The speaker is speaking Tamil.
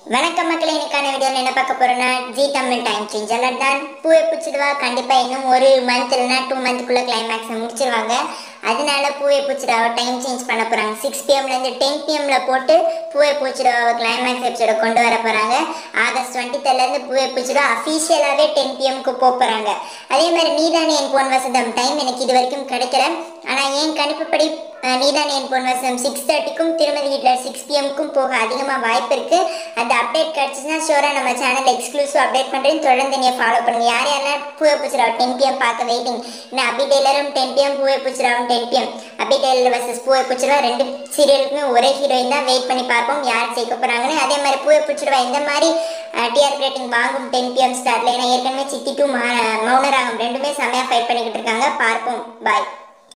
வணக்கம் மக்களே இன்னைக்கான வீடியோவில் என்ன பார்க்க போறோம்னா ஜி தமிழ் டைம் சேஞ்சர் தான் பூவை பூச்சிடுவா கண்டிப்பா இன்னும் ஒரு மந்த் இல்லைனா டூ மந்த்க்குள்ள கிளைமேக்ஸை முடிச்சிருவாங்க அதனால பூவை பூச்சிடாவை டைம் சேஞ்ச் பண்ண போறாங்க சிக்ஸ் பிஎம்லேருந்து டென் பிஎம்ல போட்டு பூவை பூச்சிடாவை கிளைமேக்ஸ் எபிசோட கொண்டு வர போறாங்க ஆகஸ்ட் டுவெண்ட்டி இருந்து பூவை பூச்சிடா அஃபீஷியலாகவே டென் பிஎம்க்கு போக போறாங்க அதே மாதிரி நீதானே என் பொன் வசந்தம் டைம் எனக்கு இது வரைக்கும் கிடைக்கல ஆனால் என் கணிப்புப்படி அஹ், நீதானே என் பொன் வசந்தம் சிக்ஸ் தேர்ட்டிக்கும் திருமதி வீட்டில் சிக்ஸ் பிஎம்க்கும் போக அதிகமாக வாய்ப்பு இருக்கு அந்த அப்டேட் கிடச்சிச்சுன்னா ஷோராக நம்ம சேனல் எக்ஸ்க்ளூசிவ் அப்டேட் பண்ணுறேன் தொடர்ந்து நீங்கள் ஃபாலோ பண்ணுங்க யார் யாரெல்லாம் பூவை பூச்சிரா டென் பிஎம் பார்க்க வெயிட்டிங் இன்னும் அபி டெய்லரும் டென் பிஎம் பூவை பூச்சிராவும் ten PM Abhi tailor versus Poovai Poochira ரெண்டு சீரியலுக்குமே ஒரே ஹீரோயின் தான் வெயிட் பண்ணி பார்ப்போம் யார் ஜெயிக்க போகிறாங்கன்னு அதே மாதிரி பூவை பூச்சிரா இந்த மாதிரி டிஆர்பி ரேட்டிங் வாங்கும் டென் பிஎம் ஸ்டார்ட்ல ஏன்னா ஏற்கனவே சித்தி டூ மௌனராகும் ரெண்டுமே செம்மையாக ஃபைட் பண்ணிக்கிட்டு இருக்காங்க பார்ப்போம் பாய்